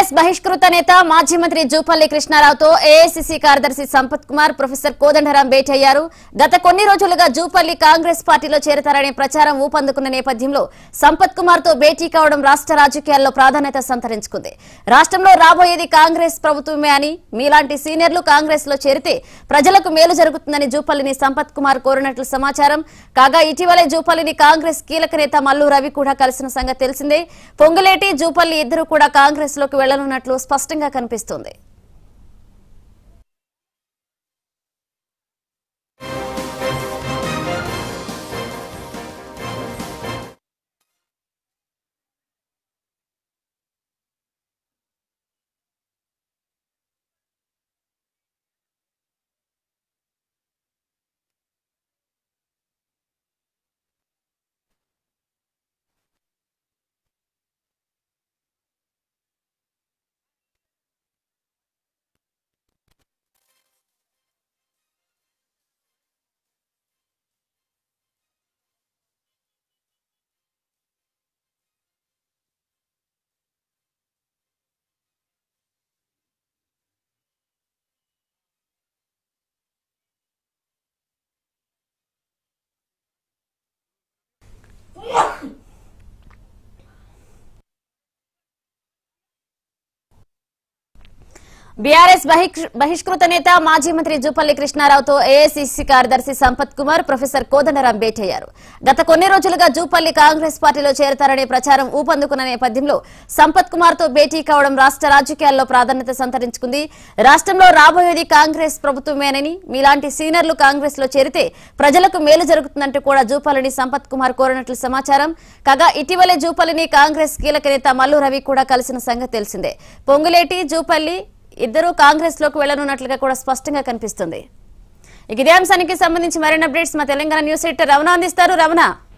BRS బహిష్కృత నేత మాజీ మంత్రి జూపల్లి కృష్ణారావుతో ఏఐసిసి కార్యదర్శి సంపత్ కుమార్ ప్రొఫెసర్ కోదండరాం భేటీ అయ్యారు గత కొన్ని రోజులుగా జూపల్లి కాంగ్రెస్ పార్టీలో చేరతారనే ప్రచారం ఊపందుకున్న నేపథ్యంలో సంపత్ కుమార్ తో భేటీ కావడం రాష్ట్ర రాజకీయాల్లో ప్రాధాన్యత సంతరించుకుంది రాష్ట్రంలో రాబోయేది కాంగ్రెస్ ప్రభుత్వమే అని మీలాంటి సీనియర్లు కాంగ్రెస్ లో చేరితే ప్రజలకు మేలు జరుగుతుందని జూపల్లిని సంపత్ కుమార్ కోరినట్లు సమాచారం కాగా ఇటీవలే జూపల్లిని కాంగ్రెస్ కీలక నేత మల్లు రవి కూడా కలిసిన సంగతి తెలిసిందే పొంగులేటి జూపల్లి ఇద్దరు కూడా కాంగ్రెస్ లోకి వెళ్లనున్నట్లు స్పష్టంగా కనిపిస్తోంది బీఆర్ఎస్ బహిష్- బహిష్కృత నేత మాజీ మంత్రి జూపల్లి కృష్ణారావుతో ఏఐసిసి కార్యదర్శి సంపత్ కుమార్ ప్రొఫెసర్ కోదండరాం భేటీ అయ్యారు గత కొన్ని రోజులుగా జూపల్లి కాంగ్రెస్ పార్టీలో చేరతారనే ప్రచారం ఊపందుకున్న నేపథ్యంలో సంపత్ కుమార్ తో భేటీ కావడం రాష్ట్ర రాజకీయాల్లో ప్రాధాన్యత సంతరించుకుంది రాష్ట్రంలో రాబోయేది కాంగ్రెస్ ప్రభుత్వమేనని మీలాంటి సీనియర్లు కాంగ్రెస్ లో చేరితే ప్రజలకు మేలు జరుగుతుందంటూ కూడా జూపల్లిని సంపత్ కుమార్ కోరినట్లు సమాచారం కాగా ఇటీవలే జూపల్లిని కాంగ్రెస్ కీలక నేత మల్లు రవి కూడా కలిసిన సంగతి తెలిసిందే పొంగులేటి జూపల్లి ఇద్దరూ కాంగ్రెస్ లోకి వెళ్లనున్నట్లుగా కూడా స్పష్టంగా కనిపిస్తుంది ఇక ఇదే అంశానికి సంబంధించి మరిన్ని అప్డేట్స్ మా తెలంగాణ న్యూస్ ఎడిటర్ రమణ అందిస్తారు రమణ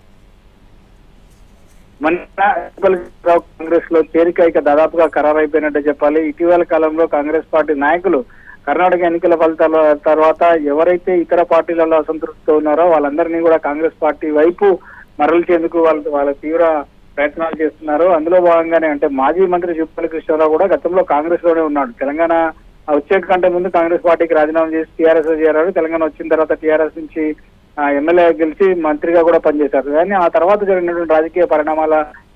మన కాంగ్రెస్ లో చేరిక ఇక దాదాపుగా ఖరారైపోయినట్టు చెప్పాలి ఇటీవల కాలంలో కాంగ్రెస్ పార్టీ నాయకులు కర్ణాటక ఎన్నికల ఫలితాల తర్వాత ఎవరైతే ఇతర పార్టీలలో అసంతృప్తితో ఉన్నారో వాళ్ళందరినీ కూడా కాంగ్రెస్ పార్టీ వైపు మరల్చేందుకు వాళ్ళు వాళ్ళ తీవ్ర ప్రయత్నాలు చేస్తున్నారు అందులో భాగంగానే అంటే మాజీ మంత్రి జుప్పల్లి కృష్ణారావు కూడా గతంలో కాంగ్రెస్ లోనే ఉన్నాడు తెలంగాణ వచ్చే కంటే ముందు కాంగ్రెస్ పార్టీకి రాజీనామా చేసి టీఆర్ఎస్ లో చేరారు తెలంగాణ వచ్చిన తర్వాత టీఆర్ఎస్ నుంచి ఆ, ఎమ్మెల్యే గెలిచి మంత్రిగా కూడా పనిచేశారు కానీ ఆ తర్వాత జరిగినటువంటి రాజకీయ పరిణామాల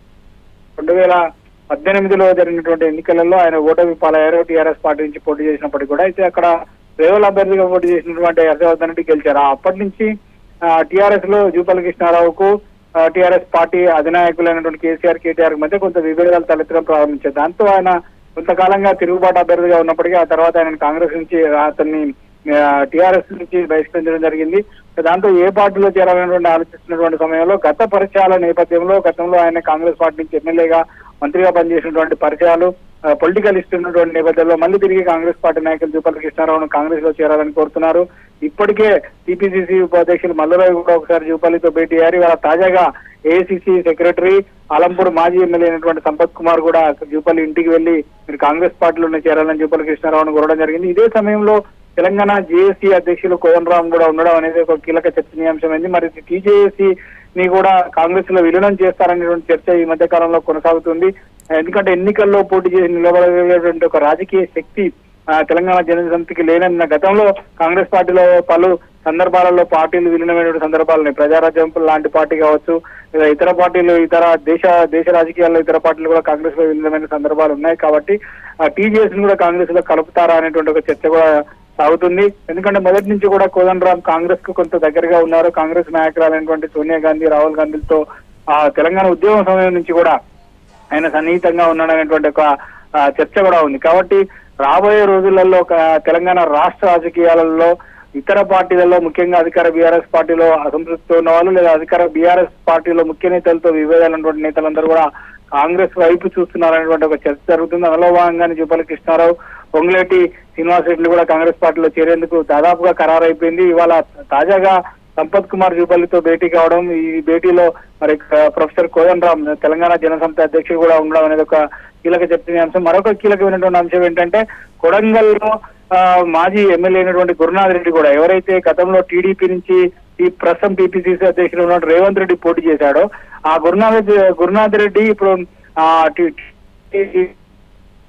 రెండు వేల పద్దెనిమిదిలో జరిగినటువంటి ఎన్నికలలో ఆయన ఓటమి పాలయ్యారు టీఆర్ఎస్ పార్టీ నుంచి పోటీ చేసినప్పటికీ కూడా అయితే అక్కడ రేవల్ అభ్యర్థిగా పోటీ చేసినటువంటి హర్షవర్ధన్ రెడ్డి గెలిచారు ఆ అప్పటి నుంచి టీఆర్ఎస్ లో జూపల్లి కృష్ణారావుకు టీఆర్ఎస్ పార్టీ అధినాయకులైనటువంటి కేసీఆర్ కేటీఆర్ మధ్య కొంత విభేదాలు తలెత్తడం ప్రారంభించారు దాంతో ఆయన కొంతకాలంగా తిరుగుబాటు అభ్యర్థిగా ఉన్నప్పటికీ ఆ తర్వాత ఆయన కాంగ్రెస్ నుంచి అతన్ని టీఆర్ఎస్ నుంచి బహిష్కరించడం జరిగింది దాంతో ఏ పార్టీలో చేరాలనేటువంటి ఆలోచిస్తున్నటువంటి సమయంలో గత పరిచయాల నేపథ్యంలో గతంలో ఆయన కాంగ్రెస్ పార్టీ నుంచి ఎమ్మెల్యేగా మంత్రిగా పనిచేసినటువంటి పరిచయాలు పొలిటికల్ ఇస్తున్నటువంటి నేపథ్యంలో మళ్ళీ తిరిగి కాంగ్రెస్ పార్టీ నాయకులు జూపల్లి కృష్ణారావును కాంగ్రెస్ లో చేరాలని కోరుతున్నారు ఇప్పటికే టీపీసీసీ ఉపాధ్యక్షులు మల్లురావు కూడా ఒకసారి జూపల్లితో భేటీ అయ్యారు ఇవాళ తాజాగా ఏఐసిసి సెక్రటరీ ఆలంపూర్ మాజీ ఎమ్మెల్యే అయినటువంటి సంపత్ కుమార్ కూడా జూపల్లి ఇంటికి వెళ్లి మీరు కాంగ్రెస్ పార్టీలోనే చేరాలని జూపల్లి కృష్ణారావును కోరడం జరిగింది ఇదే సమయంలో తెలంగాణ జేఏసీ అధ్యక్షులు కోదండరాం కూడా ఉండడం అనేది ఒక కీలక చర్చనీయాంశమైంది మరి టీజేఏసీ ని కూడా కాంగ్రెస్ లో విలీనం చేస్తారనేటువంటి చర్చ ఈ మధ్య కాలంలో కొనసాగుతుంది ఎందుకంటే ఎన్నికల్లో పోటీ చేసి నిలబడగలిగేటువంటి ఒక రాజకీయ శక్తి ఆ, తెలంగాణ జనసమితికి లేనన్న గతంలో కాంగ్రెస్ పార్టీలో పలు సందర్భాలలో పార్టీలు విలీనమైనటువంటి సందర్భాలు ఉన్నాయి ప్రజారాజ్యం లాంటి పార్టీ కావచ్చు లేదా ఇతర పార్టీలు ఇతర దేశ దేశ రాజకీయాల్లో ఇతర పార్టీలు కూడా కాంగ్రెస్ లో విలీనమైన సందర్భాలు ఉన్నాయి కాబట్టి టీజేఎస్ ని కూడా కాంగ్రెస్ లో కలుపుతారా అనేటువంటి ఒక చర్చ కూడా సాగుతుంది ఎందుకంటే మొదటి నుంచి కూడా కోదండరాం కాంగ్రెస్ కు కొంత దగ్గరగా ఉన్నారు కాంగ్రెస్ నాయకురాలైనటువంటి సోనియా గాంధీ రాహుల్ గాంధీలతో ఆ తెలంగాణ ఉద్యమం సమయం నుంచి కూడా ఆయన సన్నిహితంగా ఉన్నాడనేటువంటి ఒక ఆ, చర్చ కూడా ఉంది కాబట్టి రాబోయే రోజులలో ఒక తెలంగాణ రాష్ట్ర రాజకీయాలలో ఇతర పార్టీలలో ముఖ్యంగా అధికార బీఆర్ఎస్ పార్టీలో అసంతృప్తితో ఉన్న వాళ్ళు లేదా అధికార బీఆర్ఎస్ పార్టీలో ముఖ్య నేతలతో విభేదాలైనటువంటి నేతలందరూ కూడా కాంగ్రెస్ వైపు చూస్తున్నారనేటువంటి ఒక చర్చ జరుగుతుంది అందులో భాగంగానే జూపల్లి కృష్ణారావు పొంగులేటి శ్రీనివాస్ రెడ్డి కూడా కాంగ్రెస్ పార్టీలో చేరేందుకు దాదాపుగా ఖరారైపోయింది ఇవాళ తాజాగా సంపత్ కుమార్ జూపల్లితో భేటీ కావడం ఈ భేటీలో మరి క- ప్రొఫెసర్ కోదన్ రామ్ తెలంగాణ జనసమితి అధ్యక్షుడు కూడా ఉండడం అనేది ఒక కీలక చర్చనీయాంశం మరొక కీలకమైనటువంటి అంశం ఏంటంటే కొడంగల్లో ఆ, మాజీ ఎమ్మెల్యే అయినటువంటి గురునాథ్ రెడ్డి కూడా ఎవరైతే గతంలో టీడీపీ నుంచి ఈ ప్రస్తుతం టీపీసీసీ అధ్యక్షుడు ఉన్న రేవంత్ రెడ్డి పోటీ చేశాడో ఆ గురునాథ్ గురునాథ్ రెడ్డి ఇప్పుడు ఆ టి- టి-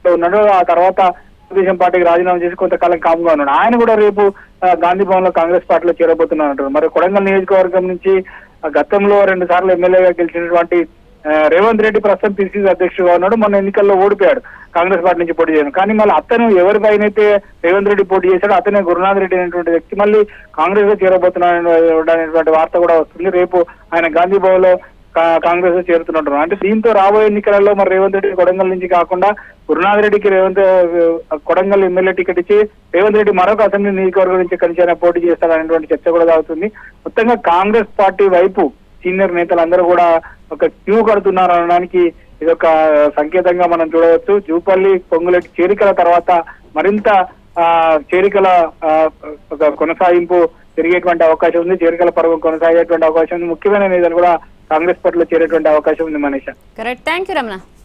లో ఉన్నాడు ఆ తర్వాత తెలుగుదేశం పార్టీకి రాజీనామా చేసి కొంతకాలం కామ్గా ఉన్నాడు ఆయన కూడా రేపు ఆ, గాంధీ భవన్ లో కాంగ్రెస్ పార్టీలో చేరబోతున్నారు అంటారు మరి కొడంగల్ నియోజకవర్గం నుంచి ఆ, గతంలో రెండు సార్లు ఎమ్మెల్యేగా గెలిచినటువంటి ఆ, రేవంత్ రెడ్డి ప్రస్తుతం పిసిసి అధ్యక్షుడుగా ఉన్నాడు మొన్న ఎన్నికల్లో ఓడిపోయాడు కాంగ్రెస్ పార్టీ నుంచి పోటీ చేయను కానీ మళ్ళీ అతను ఎవరిపైన అయితే రేవంత్ రెడ్డి పోటీ చేశాడో అతనే గురునాథ్ రెడ్డి అనేటువంటి వ్యక్తి మళ్ళీ కాంగ్రెస్ లో చేరబోతున్నాడు అనేటువంటి వార్త కూడా వస్తుంది రేపు ఆయన గాంధీ భవన్ లో కా- కాంగ్రెస్ లో చేరుతున్నట్టు అంటే దీంతో రాబోయే ఎన్నికలలో మరి రేవంత్ రెడ్డి కొడంగల్ నుంచి కాకుండా గురునాథ్ రెడ్డికి రేవంత్ ఆ, కొడంగల్ ఎమ్మెల్యే టికెట్ ఇచ్చి రేవంత్ రెడ్డి మరొక అసెంబ్లీ నియోజకవర్గం నుంచి కలిసి ఆయన పోటీ చేస్తారనేటువంటి చర్చ కూడా సాగుతుంది మొత్తంగా కాంగ్రెస్ పార్టీ వైపు సీనియర్ నేతలందరూ కూడా ఒక క్యూ కడుతున్నారు అనడానికి ఇది ఒక సంకేతంగా మనం చూడవచ్చు జూపల్లి పొంగులెట్టి చేరికల తర్వాత మరింత ఆ చేరికల ఆ, ఒక కొనసాగింపు జరిగేటువంటి అవకాశం ఉంది చేరికల పర్వం కొనసాగేటువంటి అవకాశం ఉంది ముఖ్యమైన నేతలు కూడా కాంగ్రెస్ పార్టీలో చేరేటువంటి అవకాశం ఉంది Manisha correct thank you Ramana